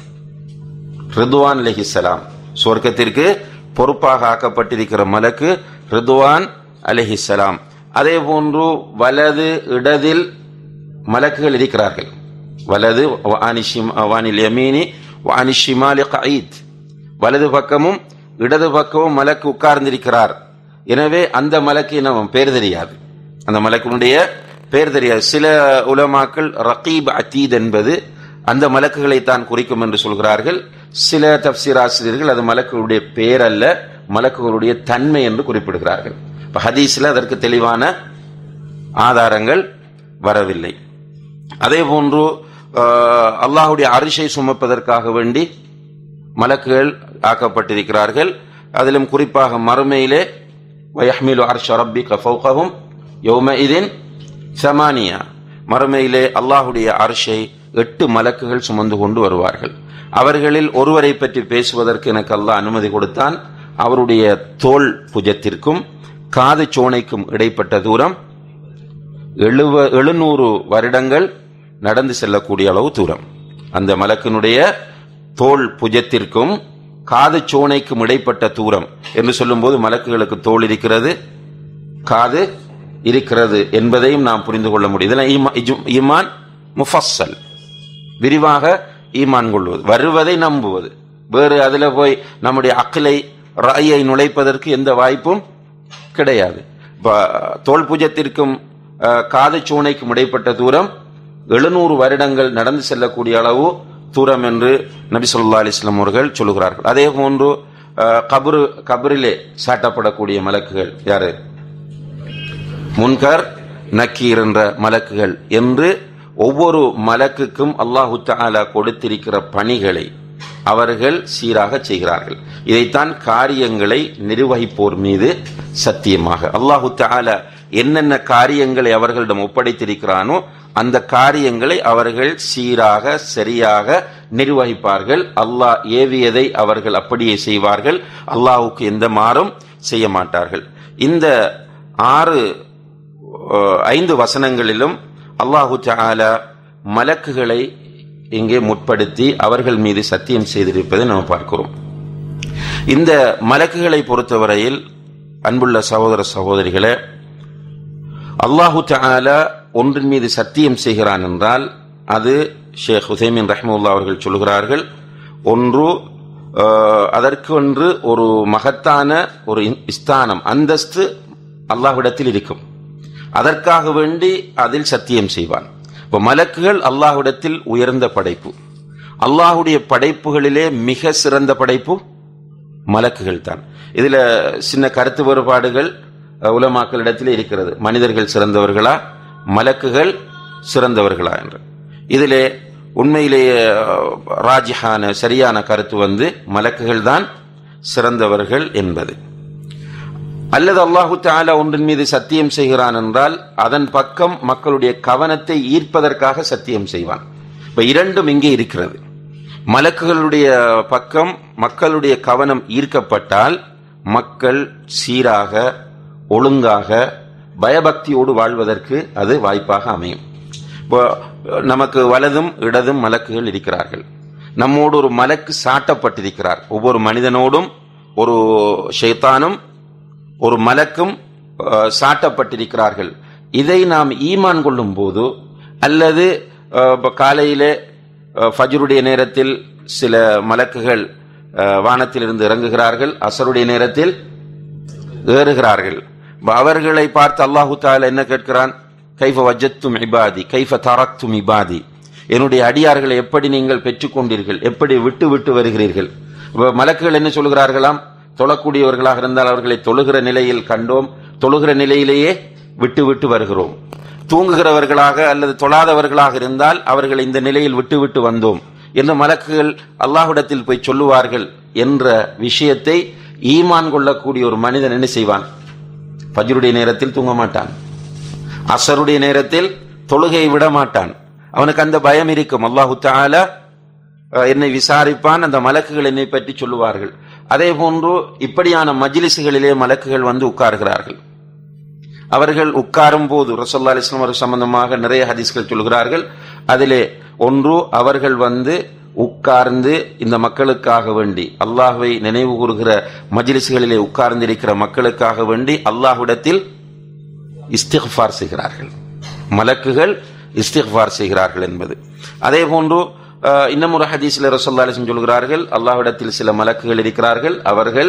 ரிதுவான் அலைஹிஸ்ஸலாம் சுவர்க்கத்திற்கு பொறுப்பாக ஆக்கப்பட்டிருக்கிற மலக்கு ரிதுவான் அலைஹிஸ்ஸலாம் அதே போன்று வலது இடதில் மலக்குகள் இருக்கிறார்கள் வலது வானிஷிம் வானில் யமீனி வானிஷிமாலி கயீத் வலது பக்கமும் இடது பக்கமும் மலக்கு உட்கார்ந்திருக்கிறார் எனவே அந்த மலக்கு நம்ம பேர் தெரியாது அந்த மலக்கினுடைய பேர் தெரியாது சில உலமாக்கள் ரகீப் அத்தீத் என்பது அந்த மலக்குகளை தான் குறிக்கும் என்று சொல்கிறார்கள் சில தப்சீர் ஆசிரியர்கள் அது மலக்குகளுடைய பேர் அல்ல மலக்குகளுடைய தன்மை என்று குறிப்பிடுகிறார்கள் இப்ப ஹதீஸ்ல அதற்கு தெளிவான ஆதாரங்கள் வரவில்லை அதே போன்று அஹ், அல்லாஹ்வுடைய அரிசை சுமப்பதற்காக வேண்டி மலக்குகள் ஆக்கப்பட்டிருக்கிறார்கள் அதிலும் குறிப்பாக மறுமையிலே வயஹ்மிலு அர்ஷ ரப்பிக ஃபௌகஹும் யௌமஇதின் சமானியா மறுமையிலே அல்லாஹ்வுடைய அர்ஷை எட்டு மலக்குகள் சுமந்து கொண்டு வருவார்கள் அவர்களில் ஒருவரை பற்றி பேசுவதற்கு எனக்கு அல்லாஹ் அனுமதி கொடுத்தான் அவருடைய தோல் புஜத்திற்கும் காது சோனைக்கும் இடைப்பட்ட தூரம் எழுவ எழுநூறு வருடங்கள் நடந்து செல்லக்கூடிய அளவு தூரம் அந்த மலக்கினுடைய தோல் புஜத்திற்கும் காது சோனைக்கும் இடைப்பட்ட தூரம் என்று சொல்லும்போது மலக்குகளுக்கு தோல் இருக்கிறது காது இருக்கிறது என்பதையும் நாம் புரிந்து கொள்ள முடியும் இதெல்லாம் ஈமா- இஜு- ஈமான் முஃபஸ்ஸல் விரிவாக ஈமான் கொள்வது வருவதை நம்புவது வேறு அதுல போய் நம்முடைய அக்கலை ராயை நுழைப்பதற்கு எந்த வாய்ப்பும் கிடையாது இப்ப, தோல் பூஜத்திற்கும் அஹ், காது சூனைக்கும் இடைப்பட்ட தூரம் எழுநூறு வருடங்கள் நடந்து செல்லக்கூடிய அளவு தூரம் என்று நபி சொல்லா அலிஸ்லாம் அவர்கள் சொல்லுகிறார்கள் அதே போன்று அஹ், கபரு கபரிலே சாட்டப்படக்கூடிய மலக்குகள் யாரு முன்கர் நக்கீர் என்ற மலக்குகள் என்று ஒவ்வொரு மலக்குக்கும் அல்லாஹு தஆலா கொடுத்திருக்கிற பணிகளை அவர்கள் சீராக செய்கிறார்கள் இதைத்தான் காரியங்களை நிர்வகிப்போர் மீது சத்தியமாக அல்லாஹு தஆலா என்னென்ன காரியங்களை அவர்களிடம் ஒப்படைத்திருக்கிறானோ அந்த காரியங்களை அவர்கள் சீராக சரியாக நிர்வகிப்பார்கள் அல்லாஹ் ஏவியதை அவர்கள் அப்படியே செய்வார்கள் அல்லாஹ்வுக்கு எந்த மாறும் செய்ய மாட்டார்கள் இந்த ஆறு அஹ், ஐந்து வசனங்களிலும் அல்லாஹு தஆலா மலக்குகளை இங்கே முற்படுத்தி அவர்கள் மீது சத்தியம் செய்திருப்பதை நாம் பார்க்கிறோம் இந்த மலக்குகளை பொறுத்தவரையில் அன்புள்ள சகோதர சகோதரிகளே அல்லாஹு தஆலா ஒன்றின் மீது சத்தியம் செய்கிறான் என்றால் அது ஷேக் ஹுசைமின் ரஹ்முல்லா அவர்கள் சொல்கிறார்கள் ஒன்று அஹ், அதற்கு ஒன்று ஒரு மகத்தான ஒரு ஸ்தானம் அந்தஸ்து அல்லாஹ்விடத்தில் இருக்கும் அதற்காக வேண்டி அதில் சத்தியம் செய்வான் இப்ப மலக்குகள் அல்லாஹ்விடத்தில் உயர்ந்த படைப்பு அல்லாஹ்வுடைய படைப்புகளிலே மிக சிறந்த படைப்பு மலக்குகள் தான் இதுல சின்ன கருத்து வேறுபாடுகள் அஹ், உலமாக்களிடத்தில் இருக்கிறது மனிதர்கள் சிறந்தவர்களா மலக்குகள் சிறந்தவர்களா என்று இதிலே உண்மையிலேயே அஹ், ராஜிஹான சரியான கருத்து வந்து மலக்குகள் தான் சிறந்தவர்கள் என்பது அல்லது அல்லாஹு தஆலா ஒன்றின் மீது சத்தியம் செய்கிறான் என்றால் அதன் பக்கம் மக்களுடைய கவனத்தை ஈர்ப்பதற்காக சத்தியம் செய்வான் இப்ப இரண்டும் இங்கே இருக்கிறது மலக்குகளுடைய பக்கம் மக்களுடைய கவனம் ஈர்க்கப்பட்டால் மக்கள் சீராக ஒழுங்காக பயபக்தியோடு வாழ்வதற்கு அது வாய்ப்பாக அமையும் இப்போ நமக்கு வலதும் இடதும் மலக்குகள் இருக்கிறார்கள் நம்மோடு ஒரு மலக்கு சாட்டப்பட்டிருக்கிறார் ஒவ்வொரு மனிதனோடும் ஒரு ஷைத்தானும் ஒரு மலக்கும் அஹ், சாட்டப்பட்டிருக்கிறார்கள் இதை நாம் ஈமான் கொள்ளும் போது அல்லது அஹ், இப்ப காலையிலே அஹ், ஃபஜ்ருடைய நேரத்தில் சில மலக்குகள் அஹ், வானத்திலிருந்து இறங்குகிறார்கள் அசருடைய நேரத்தில் ஏறுகிறார்கள் இப்ப அவர்களை பார்த்து அல்லாஹு தாலா என்ன கேட்கிறான் கைஃப வஜத்தும் இபாதி கைஃப தரக்தும் இபாதி என்னுடைய அடியார்களை எப்படி நீங்கள் பெற்றுக்கொண்டீர்கள் எப்படி விட்டு விட்டு வருகிறீர்கள் இப்ப மலக்குகள் என்ன சொல்கிறார்களாம் தொழக்கூடியவர்களாக இருந்தால் அவர்களை தொழுகிற நிலையில் கண்டோம் தொழுகிற நிலையிலேயே விட்டு விட்டு வருகிறோம் தூங்குகிறவர்களாக அல்லது தொழாதவர்களாக இருந்தால் அவர்கள் இந்த நிலையில் விட்டு விட்டு வந்தோம் என்று மலக்குகள் அல்லாஹ்விடத்தில் போய் சொல்லுவார்கள் என்ற விஷயத்தை ஈமான் கொள்ளக்கூடிய ஒரு மனிதன் என்ன செய்வான் ஃபஜ்ருடைய நேரத்தில் தூங்க மாட்டான் அசருடைய நேரத்தில் தொழுகையை விட மாட்டான் அவனுக்கு அந்த பயம் இருக்கும் அல்லாஹு தாலா அஹ், என்னை விசாரிப்பான் அந்த மலக்குகள் என்னை பற்றி சொல்லுவார்கள் அதே போன்று இப்படியான மஜ்லிசுகளிலே மலக்குகள் வந்து உட்கார்கிறார்கள் அவர்கள் உட்காரும் போது ரசல்லா அலிஸ்லாம் அவர்கள் சம்பந்தமாக நிறைய ஹதீஸ்கள் சொல்கிறார்கள் அதிலே ஒன்று அவர்கள் வந்து உட்கார்ந்து இந்த மக்களுக்காக வேண்டி அல்லாஹ்வை நினைவு கூறுகிற மஜ்லிஸ்களிலே உட்கார்ந்திருக்கிற மக்களுக்காக வேண்டி அல்லாஹ்விடத்தில் இஸ்திஃபார் செய்கிறார்கள் மலக்குகள் இஸ்திஃபார் செய்கிறார்கள் என்பது அதே போன்று அஹ், இன்னும் ஒரு ஹதீஸ்ல ரசல்லா அலிஸ்லாம் சொல்கிறார்கள் அல்லாஹ்விடத்தில் சில மலக்குகள் இருக்கிறார்கள் அவர்கள்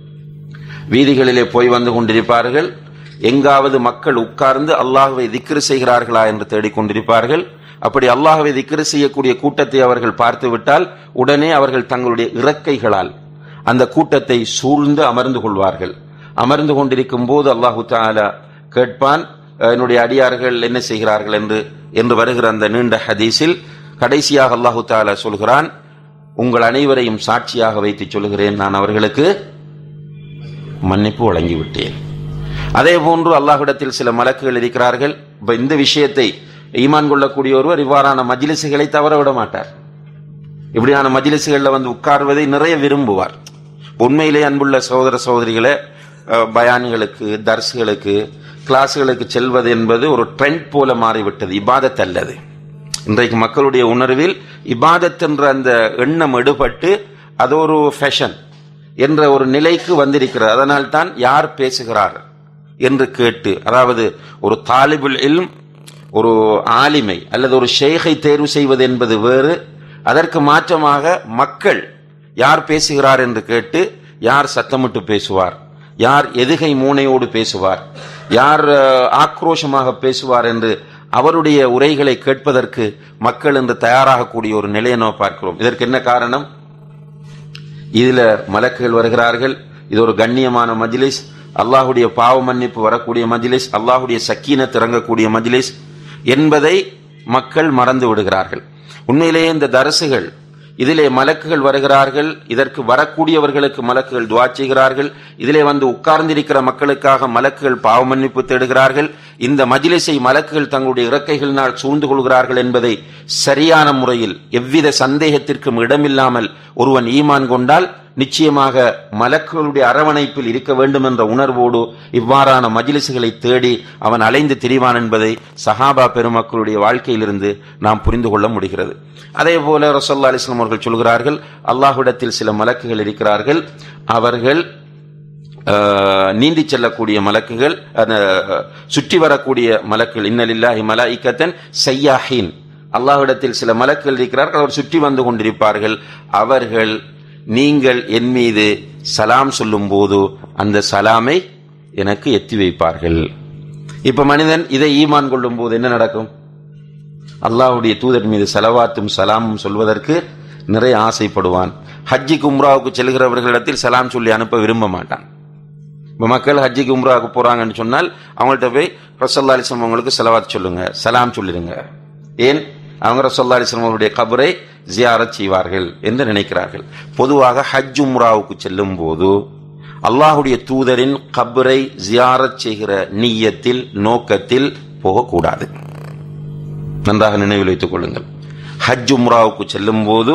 வீதிகளிலே போய் வந்து கொண்டிருப்பார்கள் எங்காவது மக்கள் உட்கார்ந்து அல்லாஹ்வை திக்ரு செய்கிறார்களா என்று தேடிக்கொண்டிருப்பார்கள் அப்படி அல்லாஹ்வை திக்ரு செய்யக்கூடிய கூட்டத்தை அவர்கள் பார்த்து விட்டால் உடனே அவர்கள் தங்களுடைய இறக்கைகளால் அந்த கூட்டத்தை சூழ்ந்து அமர்ந்து கொள்வார்கள் அமர்ந்து கொண்டிருக்கும் போது அல்லாஹு தாலா கேட்பான் "அஹ், என்னுடைய அடியார்கள் என்ன செய்கிறார்கள் என்று என்று வருகிற அந்த நீண்ட ஹதீஸில் கடைசியாக அல்லாஹு தாலா சொல்கிறான் உங்கள் அனைவரையும் சாட்சியாக வைத்து சொல்கிறேன் நான் அவர்களுக்கு மன்னிப்பு வழங்கிவிட்டேன் அதே போன்று அல்லாஹ்விடத்தில் சில மலக்குகள் இருக்கிறார்கள் இப்ப இந்த விஷயத்தை ஈமான் கொள்ளக்கூடிய ஒருவர் இவ்வாறான மஜ்லிசுகளை தவற விட மாட்டார் இப்படியான மஜ்லிசுகளில் வந்து உட்கார்வதை நிறைய விரும்புவார் உண்மையிலே அன்புள்ள சகோதர சகோதரிகளே அஹ், பயான்களுக்கு தர்சுகளுக்கு கிளாஸுகளுக்கு செல்வது என்பது ஒரு ட்ரெண்ட் போல மாறிவிட்டது இபாதத் அல்லது இன்றைக்கு மக்களுடைய உணர்வில் இபாதத் என்ற அந்த எண்ணம் எடுபட்டு அது ஒரு ஃபேஷன் என்ற ஒரு நிலைக்கு வந்திருக்கிறது அதனால் தான் யார் பேசுகிறார் என்று கேட்டு அதாவது ஒரு தாலிபுல் இல்ம் ஒரு ஆலிமை அல்லது ஒரு ஷேகை தேர்வு செய்வது என்பது வேறு அதற்கு மாற்றமாக மக்கள் யார் பேசுகிறார் என்று கேட்டு யார் சத்தமிட்டு பேசுவார் யார் எதுகை மூனையோடு பேசுவார் யார் அஹ், ஆக்ரோஷமாக பேசுவார் என்று அவருடைய உரைகளை கேட்பதற்கு மக்கள் என்று தயாராகக்கூடிய ஒரு நிலையை நாம் பார்க்கிறோம் இதற்கு என்ன காரணம் இதுல மலக்குகள் வருகிறார்கள் இது ஒரு கண்ணியமான மஜ்லிஸ் அல்லாஹுடைய பாவ மன்னிப்பு வரக்கூடிய மஜ்லிஸ் அல்லாஹுடைய சக்கீனத் இறங்கக்கூடிய மஜ்லிஸ் என்பதை மக்கள் மறந்து விடுகிறார்கள் உண்மையிலேயே இந்த தரசுகள் இதிலே மலக்குகள் வருகிறார்கள் இதற்கு வரக்கூடியவர்களுக்கு மலக்குகள் துவா செய்கிறார்கள் இதிலே வந்து உட்கார்ந்திருக்கிற மக்களுக்காக மலக்குகள் பாவ மன்னிப்பு தேடுகிறார்கள் இந்த மஜ்லிஸை மலக்குகள் தங்களுடைய இறக்கைகளினால் சூழ்ந்து கொள்கிறார்கள் என்பதை சரியான முறையில் எவ்வித சந்தேகத்திற்கும் இடமில்லாமல் ஒருவன் ஈமான் கொண்டால் நிச்சயமாக மலக்குகளுடைய அரவணைப்பில் இருக்க வேண்டும் என்ற உணர்வோடு இவ்வாறான மஜ்லிசுகளை தேடி அவன் அலைந்து திரிவான் என்பதை சஹாபா பெருமக்களுடைய வாழ்க்கையிலிருந்து நாம் புரிந்து கொள்ள முடிகிறது அதே போல ரசல்லா அலிஸ்லாம் அவர்கள் சொல்கிறார்கள் அல்லாஹ்விடத்தில் சில மலக்குகள் இருக்கிறார்கள் அவர்கள் ஆஹ், நீந்தி செல்லக்கூடிய மலக்குகள் அந்த, சுற்றி வரக்கூடிய மலக்குகள் இன்னலில்லாஹி மலாயிக்கத்தன் சையாஹீன் அல்லாஹ்விடத்தில் சில மலக்குகள் இருக்கிறார்கள் அவர் சுற்றி வந்து கொண்டிருப்பார்கள் அவர்கள் நீங்கள் என் மீது சலாம் சொல்லும் போது அந்த சலாமை எனக்கு எத்தி வைப்பார்கள் இப்ப மனிதன் இதை ஈமான் கொள்ளும் போது என்ன நடக்கும் அல்லாஹ்வுடைய தூதர் மீது செலவாத்தும் சலாமும் சொல்வதற்கு நிறைய ஆசைப்படுவான் ஹஜ்ஜிக்கு உம்ராவுக்கு செல்கிறவர்களிடத்தில் சலாம் சொல்லி அனுப்ப விரும்ப மாட்டான் இப்ப மக்கள் ஹஜ்ஜிக்கு உம்ராவுக்கு போறாங்கன்னு சொன்னால் அவங்கள்ட்ட போய் ரசல்லா அலிஸ்லாம் அவங்களுக்கு செலவாத் சொல்லுங்க சலாம் சொல்லிடுங்க ஏன் அவங்க ரசல்லா அலிஸ்லாம் அவருடைய கபரை ஜியாரத் செய்வார்கள் என்று நினைக்கிறார்கள் பொதுவாக ஹஜ் உம்ராவுக்கு செல்லும் போது அல்லாஹுடைய தூதரின் கபரை ஜியாரத் செய்கிற நீயத்தில் நோக்கத்தில் போகக்கூடாது நன்றாக நினைவில் வைத்துக் கொள்ளுங்கள் ஹஜ் உம்ராவுக்கு செல்லும் போது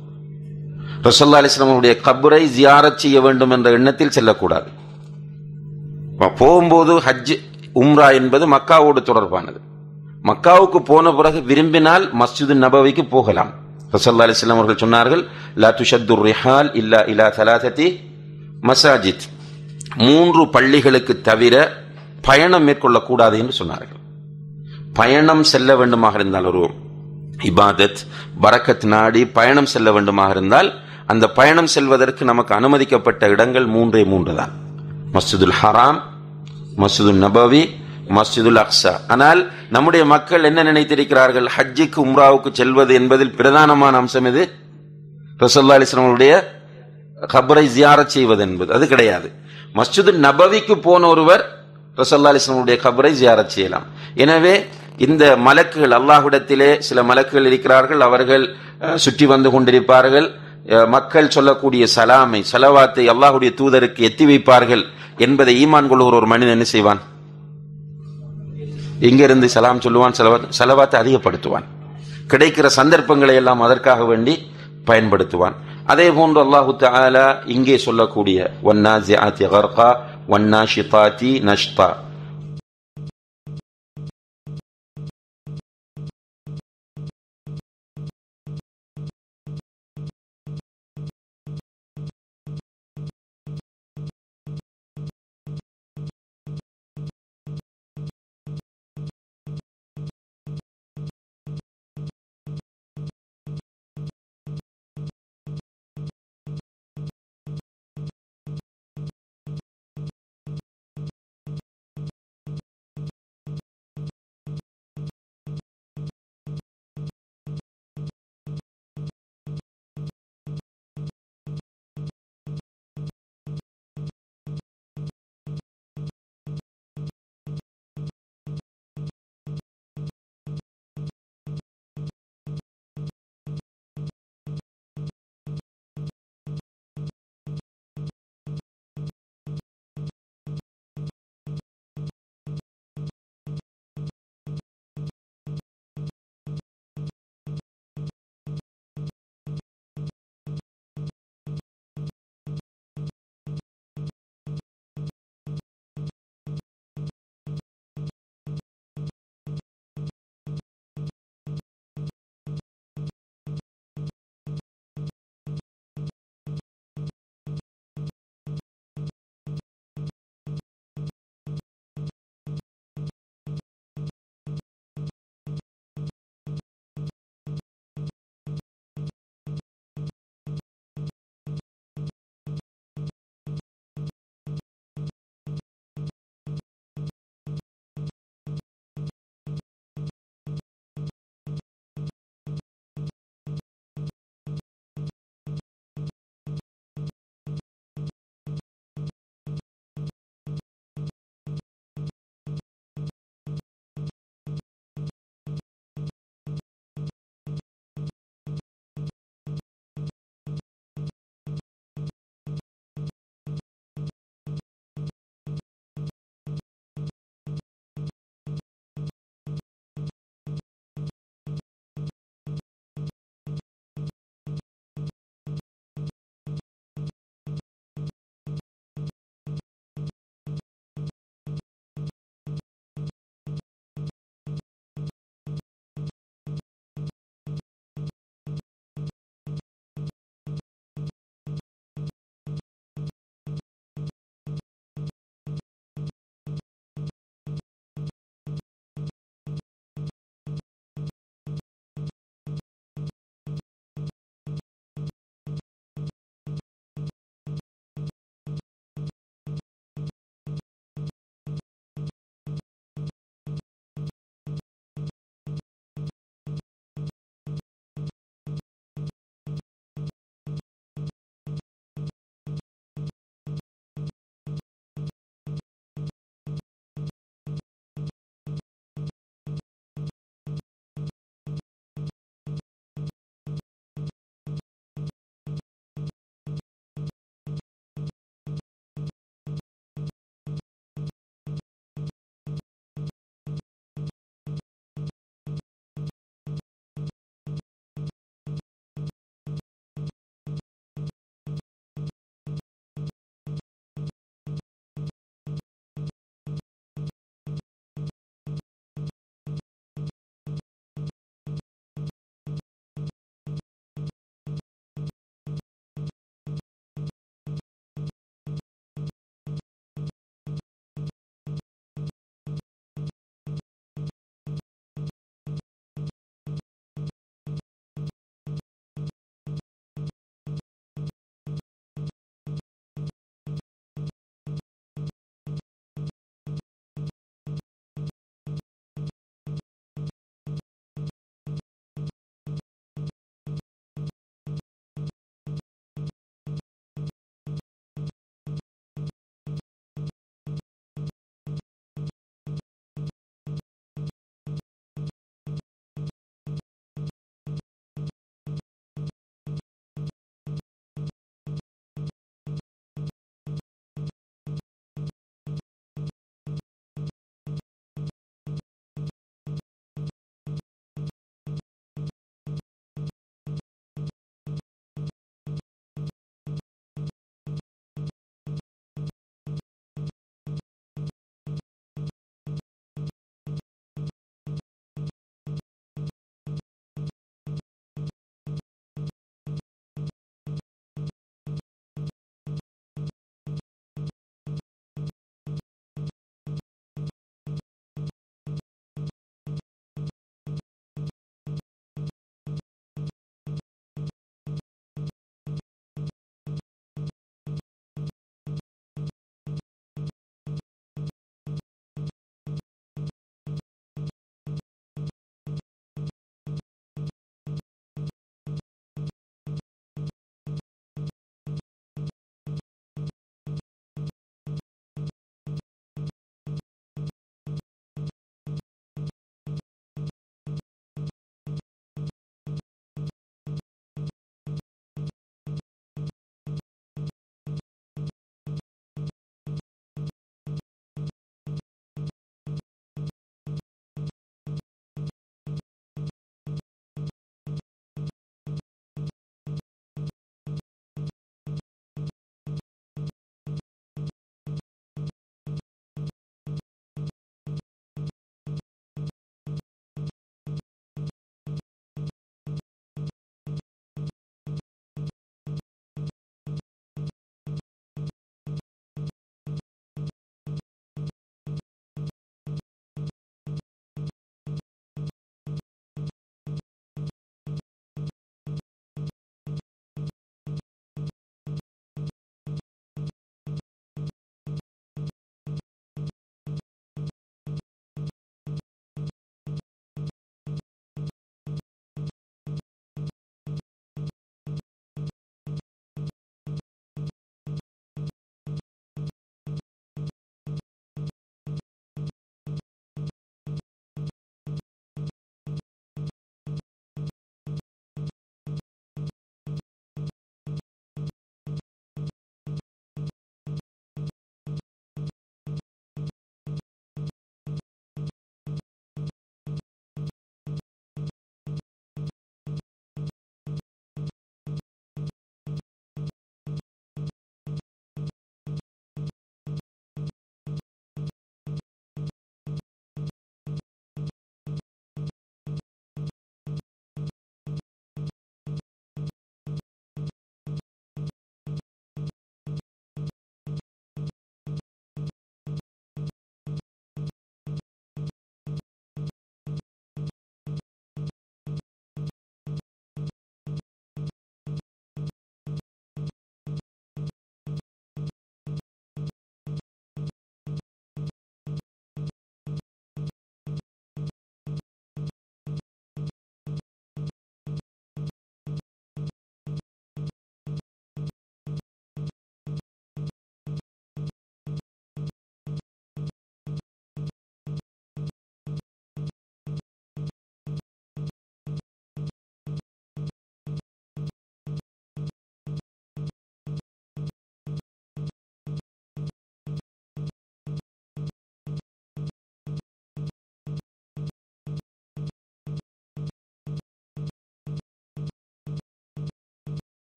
ரசல்லா அலிஸ்லாமுடைய கபரை ஜியாரத் செய்ய வேண்டும் என்ற எண்ணத்தில் செல்லக்கூடாது அப்ப போகும்போது ஹஜ் உம்ரா என்பது மக்காவோடு தொடர்பானது மக்காவுக்கு போன பிறகு விரும்பினால் மஸ்ஜிது நபவிக்கு போகலாம் ரசல்லா அலிஸ்லாம் அவர்கள் சொன்னார்கள் லா துஷத்துர் ரிஹால் இல்லா இலா தலாததி மசாஜித் மூன்று பள்ளிகளுக்கு தவிர பயணம் மேற்கொள்ளக்கூடாது என்று சொன்னார்கள் பயணம் செல்ல வேண்டுமாக இருந்தால் ஒரு இபாதத் பரக்கத் நாடி பயணம் செல்ல வேண்டுமாக இருந்தால் அந்த பயணம் செல்வதற்கு நமக்கு அனுமதிக்கப்பட்ட இடங்கள் மூன்றே மூன்று தான் மஸ்ஜிதுல் ஹராம் மஸ்ஜிதுல் நபவி மஸ்ஜிதுல் அக்ஸா ஆனால் நம்முடைய மக்கள் என்ன நினைத்திருக்கிறார்கள் ஹஜ்ஜிக்கு உம்ராவுக்கு செல்வது என்பதில் பிரதானமான அம்சம் இது ரசல்லா அலிஸ்லாமுடைய கபரை ஜியாரத் செய்வது என்பது அது கிடையாது மஸ்ஜிது நபவிக்கு போன ஒருவர் ரசல்லா அலிஸ்லாமுடைய கபரை ஜியாரத் செய்யலாம் எனவே இந்த மலக்குகள் அல்லாஹ்விடத்திலே சில மலக்குகள் இருக்கிறார்கள் அவர்கள் அஹ், சுற்றி வந்து கொண்டிருப்பார்கள் அஹ், மக்கள் சொல்லக்கூடிய சலாமை சலவாத்தை அல்லாஹ்வுடைய தூதருக்கு எத்தி வைப்பார்கள் என்பதை ஈமான் கொள்கிற ஒரு மனிதன் என்ன செய்வான் இங்க இருந்து சலாம் சொல்லுவான் செலவாத் செலவாத்தை அதிகப்படுத்துவான் கிடைக்கிற சந்தர்ப்பங்களை எல்லாம் அதற்காக வேண்டி பயன்படுத்துவான் அதே போன்று அல்லாஹு தஆலா இங்கே சொல்லக்கூடிய வன்னாசிஆத்தி கர்கா வன்னாஷிதாத்தி நஷ்தா